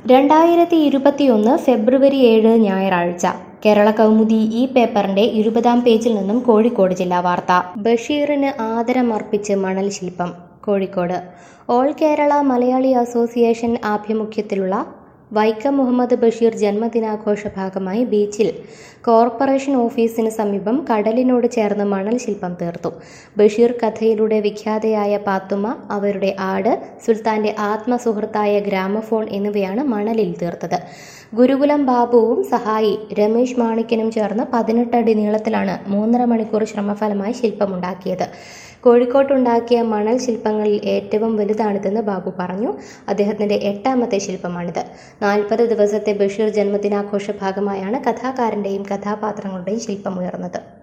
രണ്ടായിരത്തി ഇരുപത്തിയൊന്ന് ഫെബ്രുവരി ഏഴ് ഞായറാഴ്ച കേരള കൗമുദി ഈ പേപ്പറിന്റെ ഇരുപതാം പേജിൽ നിന്നും കോഴിക്കോട് ജില്ലാ വാർത്ത ബഷീറിന് ആദരമർപ്പിച്ച് മണൽ ശില്പം കോഴിക്കോട് ഓൾ കേരള മലയാളി അസോസിയേഷൻ ആഭിമുഖ്യത്തിലുള്ള വൈക്കം മുഹമ്മദ് ബഷീർ ജന്മദിനാഘോഷ ഭാഗമായി ബീച്ചിൽ കോർപ്പറേഷൻ ഓഫീസിന് സമീപം കടലിനോട് ചേർന്ന് മണൽ ശില്പം തീർത്തു ബഷീർ കഥയിലൂടെ വിഖ്യാതയായ പാത്തുമ്മ അവരുടെ ആട് സുൽത്താന്റെ ആത്മസുഹൃത്തായ ഗ്രാമഫോൺ എന്നിവയാണ് മണലിൽ തീർത്തത് ഗുരുകുലം ബാബുവും സഹായി രമേശ് മാണിക്കനും ചേർന്ന് പതിനെട്ടടി നീളത്തിലാണ് മൂന്നര മണിക്കൂർ ശ്രമഫലമായി ശില്പമുണ്ടാക്കിയത് കോഴിക്കോട്ടുണ്ടാക്കിയ മണൽ ശില്പങ്ങളിൽ ഏറ്റവും വലുതാണിതെന്ന് ബാബു പറഞ്ഞു അദ്ദേഹത്തിന്റെ എട്ടാമത്തെ ശില്പമാണിത് നാൽപ്പത് ദിവസത്തെ ബഷീർ ജന്മദിനാഘോഷ ഭാഗമായാണ് കഥാകാരന്റെയും കഥാപാത്രങ്ങളുടെയും ശില്പമുയർന്നത്